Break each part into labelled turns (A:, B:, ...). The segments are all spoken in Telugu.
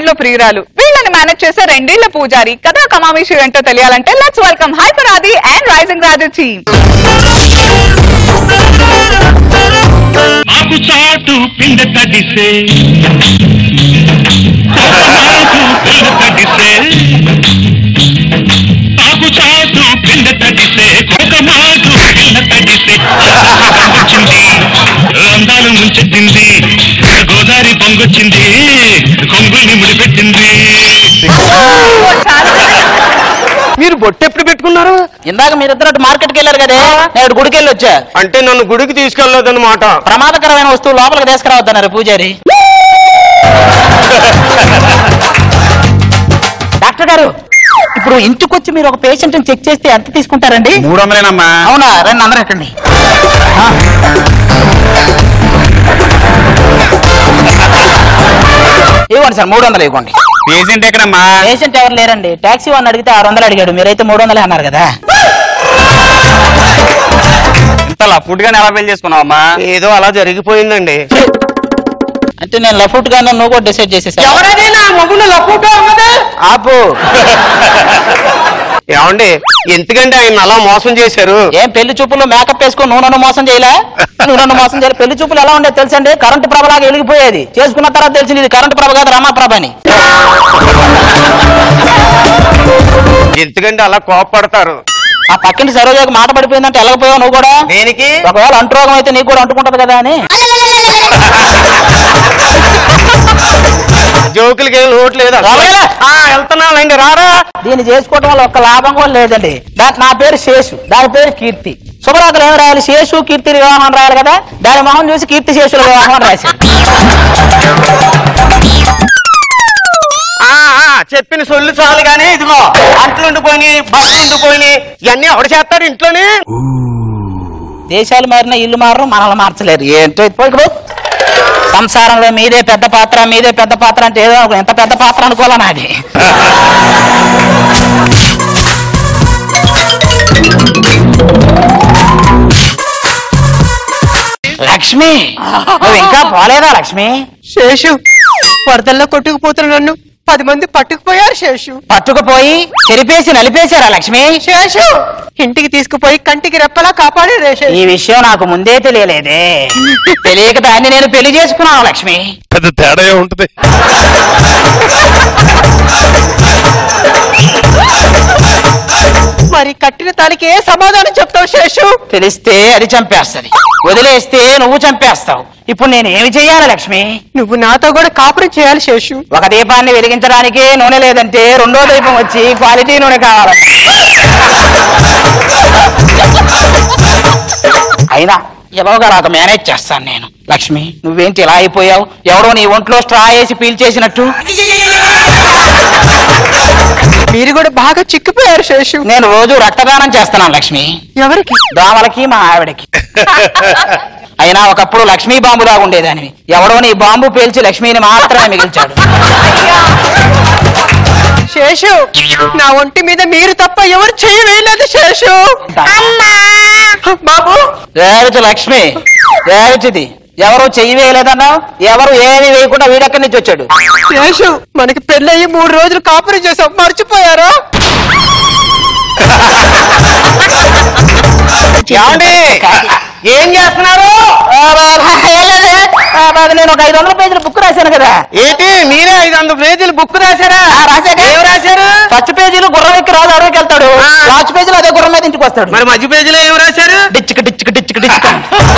A: ఇంట్లో ప్రియురాలు వీళ్ళని మేనేజ్ చేసే రెండేళ్ల పూజారి కథా కమామిషి ఏంటో తెలియాలంటే let's welcome hyper Aadi and rising Raju team
B: ఆకు చాటు పిండ తడిసే ఆకు పిండ తడిసే ఆకు చాటు పిండ తడిసే ఒక మాటు పిండ తడిసే వచ్చింది అందాలు ముంచెత్తింది గోదావరి పొంగొచ్చింది కొంగుల్ని ముడిపెట్టింది
C: మీరు బొట్టు ఎప్పుడు పెట్టుకున్నారు
D: ఇందాక మీరిద్దరు అటు మార్కెట్కి వెళ్ళారు కదే నేను ఇటు గుడికి వెళ్ళి వచ్చా
C: అంటే నన్ను గుడికి తీసుకెళ్లేదన్నమాట
D: ప్రమాదకరమైన వస్తువు లోపలికి తీసుకురావద్దన్నారు పూజారి డాక్టర్ గారు ఇప్పుడు ఇంటికొచ్చి మీరు ఒక పేషెంట్ చెక్ చేస్తే ఎంత తీసుకుంటారండి
C: మూడు వందలేనమ్మా
D: అవునా రండి అందరూ ఎక్కండి ఆ. ఇవ్వండి సార్ మూడు వందలు ఇవ్వండి
C: పేషెంట్ ఎక్కడమ్మా
D: పేషెంట్ ఎవరు లేరండి టాక్సీ వాడిని అడిగితే ఆరు వందలు అడిగాడు మీరైతే మూడు వందలే అన్నారు కదా
C: ఇంత లఫుట్ గా ఎలా పెళ్లి చేసుకున్నావమ్మా ఏదో అలా జరిగిపోయిందండి
D: అంటే నేను లఫుట్ గానే నువ్వు కూడా డిసైడ్ చేసేసా
C: ఎవరది నా మొగుడు లఫుట్ ఉన్నది
D: ఆపు
C: ఏమండి ఎందుకంటే ఆయన అలా మోసం చేశారు
D: ఏం పెళ్లి చూపులు మేకప్ వేసుకుని నువ్వు నన్ను మోసం చేయలే నువ్వు నన్ను మోసం చేయలే పెళ్లి చూపులు ఎలా ఉండేది తెలుసండి కరెంట్ ప్రభలాగా వెలిగిపోయేది చేసుకున్న తర్వాత తెలిసింది ఇది కరెంట్ ప్రభ కాదు రమాప్రభ అని
C: ఎందుకంటే అలా కోపడతారు
D: ఆ పక్కింటి సరోజాకి మాట పడిపోయిందంటే వెళ్ళకపోయావు నువ్వు కూడా
C: దేనికి
D: ఒకవేళ అంటురోగం అయితే నీకు కూడా అంటుకుంటది కదా అని
C: జోకులకి ఏం లోటు లేదా
D: రాలే.
C: ఆ, వెళ్తున్నానండి రారా
D: దీన్ని చేసుకోవడం వల్ల ఒక్క లాభం కూడా లేదండి దా- నా పేరు శేషు దాని పేరు కీర్తి శుభరాత్రులు ఏం రాయాలి శేషు కీర్తి వివాహం అని రాయాలి కదా దాని మొహం చూసి కీర్తి శేషుల వివాహం అని రాశాడు
C: ఆ, ఆ, చెప్పిన సొల్లు చాలు గానీ ఇదిగో అంట్లు ఉండిపోయి బట్టలు ఉండిపోయి ఇవన్నీ ఎవడు చేస్తారు ఇంట్లోనే
D: దేశాలు మారినా ఇల్లు మారరు మనల్ని మార్చలేరు ఏంటో ఇది పోయి పో. సంసారంలో మీదే పెద్ద పాత్ర మీదే పెద్ద పాత్ర అంటే ఏదో ఒక- ఎంత పెద్ద పాత్ర అనుకోలే నాది లక్ష్మి నువ్వు ఇంకా పోలేదా లక్ష్మి
E: శేషు వరదల్లో కొట్టుకుపోతున్న నన్ను పది మంది పట్టుకుపోయారు శేషు
D: పట్టుకుపోయి చెరిపేసి నలిపేశారా లక్ష్మి
E: శేషు ఇంటికి తీసుకుపోయి కంటికి రెప్పలా కాపాడారు శేషు
D: ఈ విషయం నాకు ముందే తెలియలేదే తెలియక దాన్ని నేను పెళ్లి చేసుకున్నాను లక్ష్మి
B: పెద్ద తేడా ఉంటుంది
E: మరి కట్టిన తాలికి ఏ సమాధానం చెప్తావు శేషు
D: తెలిస్తే అది చంపేస్తది వదిలేస్తే నువ్వు చంపేస్తావు ఇప్పుడు నేను ఏమి చెయ్యాలి లక్ష్మి
E: నువ్వు నాతో కూడా కాపురం చేయాలి శేషు
D: ఒక దీపాన్ని వెలిగించడానికి నూనె లేదంటే రెండో దీపం వచ్చి క్వాలిటీ నూనె కావాలి అయినా ఎలాగో నాకు మేనేజ్ చేస్తాను నేను లక్ష్మి నువ్వేంటి ఇలా అయిపోయావు ఎవడో నీ ఒంట్లో స్ట్రా వేసి పీల్చేసినట్టు
E: మీరు కూడా బాగా చిక్కిపోయారు శేషు
D: నేను రోజు రక్తదానం చేస్తున్నాను లక్ష్మి
E: ఎవరికి
D: దోమలకి మా ఆవిడకి అయినా ఒకప్పుడు లక్ష్మీ బాంబు లాగా ఉండేదానివి ఎవడో నీ బాంబు పేల్చి లక్ష్మిని మాత్రమే మిగిల్చాడు
E: శేషు నా ఒంటి మీద మీరు తప్ప ఎవరు చేయి వేయలేదు శేషు బాబు
D: రేవతి లక్ష్మి రేవతిది ఎవరు చెయ్యి వేయలేదన్నావు ఎవరు ఏమి వేయకుండా వీడెక్కడి నుంచి వచ్చాడు
E: శేషు మనకి పెళ్ళయి మూడు రోజులు కాపురం చేసాం మర్చిపోయారా
C: ఏమండి ఏం చేస్తున్నారు
D: నేను ఒక ఐదు వందల పేజీల బుక్ రాశాను కదా
C: ఏంటి మీరే ఐదు వందల పేజీలు బుక్ రాశారా
D: ఆ, రాశాక
C: ఏం రాశారు
D: ఫస్ట్ పేజీలు గుర్రం ఎక్కి రాజు అడవికి వెళ్తాడు
C: ఆ.
D: లాస్ట్ పేజీలో అదే గుర్రం మీద ఇంటికి వస్తాడు
C: మరి మధ్య పేజీలో ఏం రాశారు
D: డిచ్చుకు డిచ్చుకు డిచ్చుకు డిచ్చుకు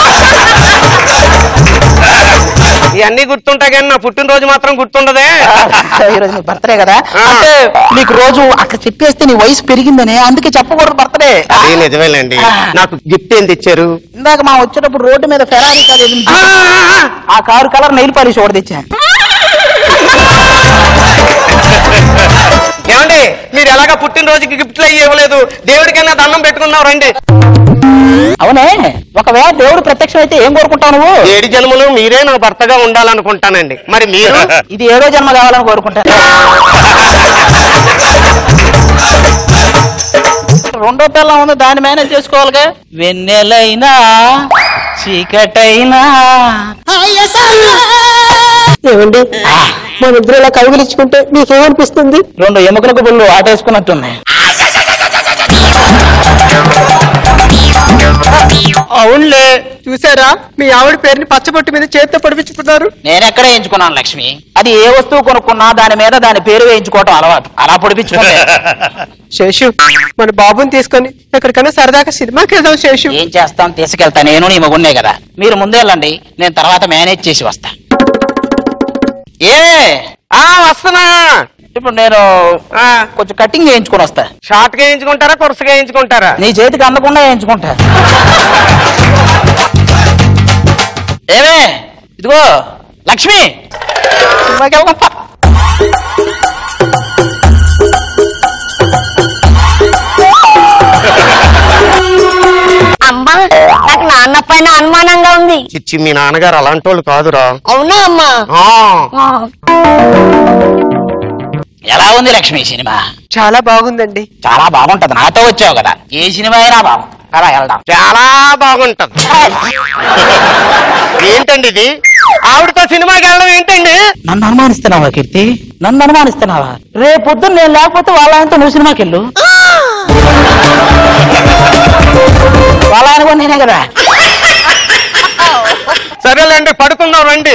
C: ఇవన్నీ గుర్తుంటాయి కానీ నా పుట్టినరోజు మాత్రం గుర్తుండదే
D: ఈరోజు నీ బర్త్డే కదా
C: ఆ.
D: అంటే నీకు రోజు అక్కడ చెప్పేస్తే నీ వయసు పెరిగిందని అందుకే చెప్పకూడదు బర్త్డే
C: అది నిజమేలేండి
D: ఆ.
C: నాకు గిఫ్ట్ ఏం తెచ్చారు
D: ఇందాక మా వచ్చేటప్పుడు రోడ్డు మీద ఫెరారీ కార్ వెళ్ళింది. ఆ కారు కలర్ నెయిల్ పాలిష్ ఒకటి తెచ్చా
C: ఏమండి మీరు ఎలాగా పుట్టినరోజుకి గిఫ్ట్లు అయ్యి ఇవ్వలేదు దేవుడికైనా దండం పెట్టుకుందాం రండి
D: అవునే ఒకవేళ దేవుడు ప్రత్యక్షం అయితే ఏం కోరుకుంటావు నువ్వు
C: ఏడు జన్మలు మీరే నా భర్తగా ఉండాలనుకుంటానండి మరి మీరు
D: ఇది ఏడో జన్మ కావాలని కోరుకుంటాను రెండో పిల్లం ఉంది దాన్ని మేనేజ్ చేసుకోవాలిగా వెన్నెలైనా చీకటైనా
E: ఏమండి మన ఇద్దరు ఇలా కౌగిలించుకుంటే మీకేమనిపిస్తుంది
D: రెండు ఎముకలకు బుల్లు ఆటేసుకున్నట్టుంది
E: అవునులే చూసారా మీ ఆవిడ పేరుని పచ్చబొట్టు మీద చేతితో పొడిపించుకున్నారు
D: నేను ఎక్కడ వేయించుకున్నాను లక్ష్మి అది ఏ వస్తువు కొనుక్కున్నా దాని మీద దాని పేరు వేయించుకోవటం అలవాటు అలా పొడిపించుకుంటే
E: శేషు మన బాబుని తీసుకొని ఎక్కడికైనా సరదాగా సినిమాకి వెళ్దాం శేషు
D: ఏం చేస్తాం తీసుకెళ్తా నేను నీ మగున్నే కదా మీరు ముందే వెళ్ళండి నేను తర్వాత మేనేజ్ చేసి వస్తా ఏ
C: ఆ వస్తున్నా
D: ఇప్పుడు నేను
C: ఆ,
D: కొంచెం కటింగ్ చేయించుకొని వస్తా
C: షార్ట్ గా వేయించుకుంటారా కొరసగా వేయించుకుంటారా
D: నీ చేతికి అందకుండా వేయించుకుంటా ఏమే ఇదిగో లక్ష్మి సినిమాకి వెళ్దాం పా.
F: అమ్మా నాకు నాన్న పైన అనుమానంగా ఉంది
C: చిచ్చి మీ నాన్నగారు అలాంటి వాళ్ళు కాదురా
F: అవునా అమ్మా
C: ఆ,
F: ఆ,
D: ఎలా ఉంది లక్ష్మి సినిమా
E: చాలా బాగుందండి
D: చాలా బాగుంటది నాతో వచ్చావు కదా ఏ సినిమా అయినా బాగు అలా వెళ్దాం
C: చాలా బాగుంటది ఏంటండి ఇది ఆవిడతో సినిమాకి వెళ్ళడం ఏంటండి
D: నన్ను అనుమానిస్తున్నావా కీర్తి నన్ను అనుమానిస్తున్నావా రేపు పొద్దున్న నేను లేకపోతే వాళ్ళ ఆయనతో నువ్వు సినిమాకి వెళ్ళు వాళ్ళ ఆయన కూడా నేనే కదా
C: సరేలేండి పడుకుందాం రండి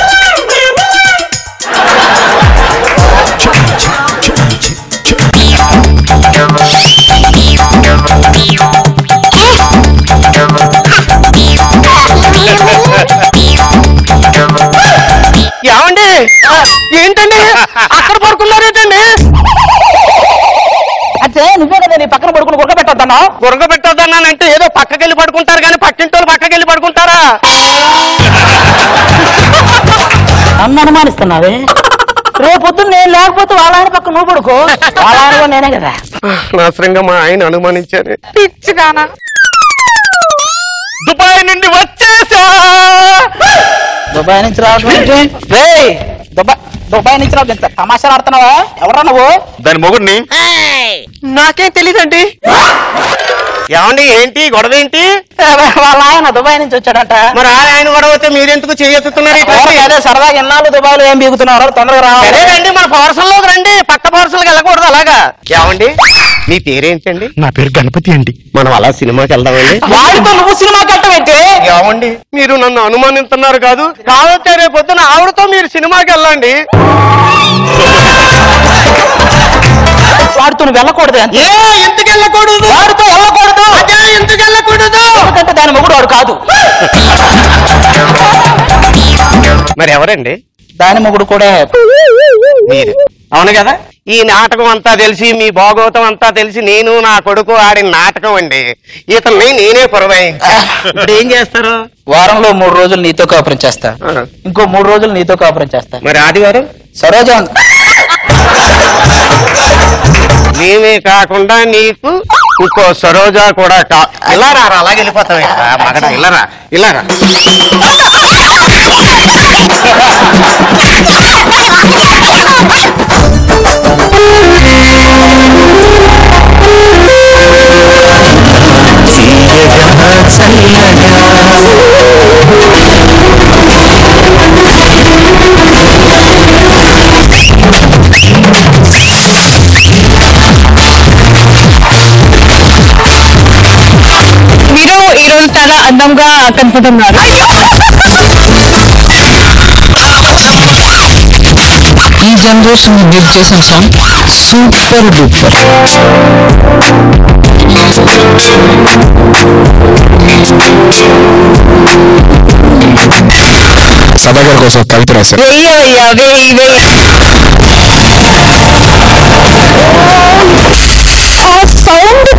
C: ఏమండి ఏంటండి అక్కడ పడుకున్నారేంటండి
D: అదే నువ్వే కదా నీ పక్కన పడుకుని గుర్క పెట్టొద్దన్నావు
C: గురగ పెట్టొద్దన్నానంటే ఏదో పక్కకెళ్ళి పడుకుంటారు కానీ పక్కింటి వాళ్ళు పక్కకెళ్ళి పడుకుంటారా
D: నన్ను అనుమానిస్తున్నావే రేపు పొద్దున్న నేను లేకపోతే వాళ్ళ ఆయన పక్కన నువ్వు పడుకో వాళ్ళ ఆయన కూడా నేనే కదా
C: అనవసరంగా మా ఆయన అనుమానించాను
A: పిచ్చిదానా
C: దుబాయ్ నుండి వచ్చేసా
D: దుబాయ్ నుంచి రావడం ఏంటి రేయ్ దుబాయ్ దుబాయ్ నుంచి రావడం ఎంత తమాషాలు ఆడుతున్నావా ఎవరా నువ్వు
B: దాని మొగుడిని
E: నాకేం తెలీదండి
C: ఏమండి ఏంటి గొడవ ఏంటి
D: వాళ్ళ ఆయన దుబాయ్ నుంచి వచ్చాడంట
C: మరి ఆ ఆయన గొడవ అయితే మీరెందుకు చేయెత్తుతున్నారు ఇట్లా?
D: ఎవరికి అదే సరదాగా ఎన్నాళ్ళు దుబాయ్ లో ఏం బీగుతున్నారు తొందరగా రావాలి
C: సరే రండి మన పార్సల్లోకి రండి పక్క పార్సల్కి వెళ్ళకూడదు అలాగా ఏమండి మీ పేరేంటండి
B: నా పేరు గణపతి అండి
C: మనం అలా సినిమాకి వెళ్దామండి
D: వాడితో నువ్వు సినిమా కట్టమేంటి
C: ఏమండి మీరు నన్ను అనుమానిస్తున్నారు కాదు కావచ్చు రేపు పొద్దున ఆవిడతో మీరు సినిమాకి వెళ్ళండి
D: వాడితో నువ్వు వెళ్ళకూడదు అంతే.
C: ఏ ఎందుకు వెళ్ళకూడదు
D: వాడితో వెళ్ళకూడదు
C: అదే ఎందుకు వెళ్ళకూడదు
D: ఎందుకంటే దాని మొగుడు వాడు కాదు
C: మరి ఎవరండి
D: దాని మొగుడు కూడా
C: మీరు అవును కదా ఈ నాటకం అంతా తెలిసి మీ భాగవతం అంతా తెలిసి నేను నా కొడుకు ఆడిన నాటకం అండి ఇతన్ని నేనే పురవాయించా ఇప్పుడు ఏం చేస్తారు
D: వారంలో మూడు రోజులు నీతో కాపురం చేస్తా
C: ఆ.
D: ఇంకో మూడు రోజులు నీతో కాపురం చేస్తా
C: మరి ఆదివారం
D: సరోజ ఉంది.
C: మేమే కాకుండా నీకు ఇంకో సరోజా కూడా కా ఇలా రా రా, అలాగే వెళ్ళిపోతావు మగడ ఇల్లరా ఇల్లరా
A: మీరు ఈ రోజు చాలా అందంగా కనపడుతున్నారు
G: ఈ జనరేషన్ బిల్డ్ చేసిన సాంగ్ సూపర్ డూపర్ సదాగర్ కోసం కవిత రాశారు
A: వెయ్యవయ్యా వెయ్యి వెయ్యి ఆ సౌండ్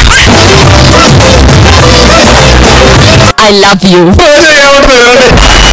G: ఐ లవ్ యూ
C: ఏమంటారు, ఏమంటారు?